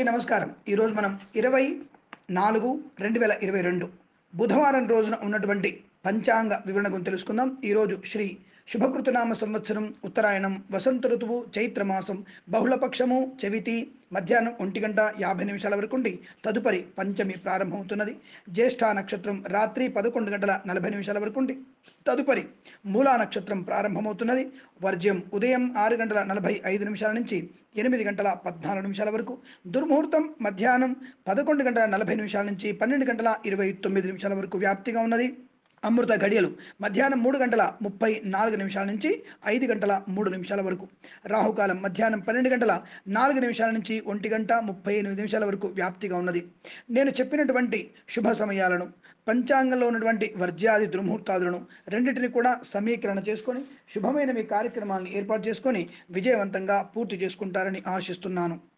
నమస్కారం ఈరోజు మనం ఇరవై నాలుగు రెండు వేల ఇరవై రెండు బుధవారం రోజున ఉన్నటువంటి పంచాంగ వివరణ గురించి తెలుసుకుందాం ఈరోజు శ్రీ శుభకృతనామ సంవత్సరం ఉత్తరాయణం వసంత ఋతువు చైత్రమాసం బహుళపక్షము చవితి మధ్యాహ్నం ఒంటి గంట యాభై నిమిషాల వరకు ఉండి తదుపరి పంచమి ప్రారంభమవుతున్నది జ్యేష్ఠ నక్షత్రం రాత్రి పదకొండు గంటల నలభై నిమిషాల వరకు ఉండి తదుపరి మూలా నక్షత్రం ప్రారంభమవుతున్నది వర్జ్యం ఉదయం ఆరు గంటల నలభై ఐదు నిమిషాల నుంచి ఎనిమిది గంటల పద్నాలుగు నిమిషాల వరకు దుర్ముహూర్తం మధ్యాహ్నం పదకొండు గంటల నలభై నిమిషాల నుంచి పన్నెండు గంటల ఇరవై తొమ్మిది నిమిషాల వరకు వ్యాప్తిగా ఉన్నది అమృత గడియలు మధ్యాహ్నం మూడు గంటల ముప్పై నాలుగు నిమిషాల నుంచి ఐదు గంటల మూడు నిమిషాల వరకు రాహుకాలం మధ్యాహ్నం పన్నెండు గంటల నాలుగు నిమిషాల నుంచి ఒంటి గంట ముప్పై ఎనిమిది నిమిషాల వరకు వ్యాప్తిగా ఉన్నది నేను చెప్పినటువంటి శుభ సమయాలను పంచాంగంలో ఉన్నటువంటి వర్జ్యాది దుర్ముహూర్తాదులను రెండింటిని కూడా సమీకరణ చేసుకొని శుభమైన మీ కార్యక్రమాలను ఏర్పాటు చేసుకొని విజయవంతంగా పూర్తి చేసుకుంటారని ఆశిస్తున్నాను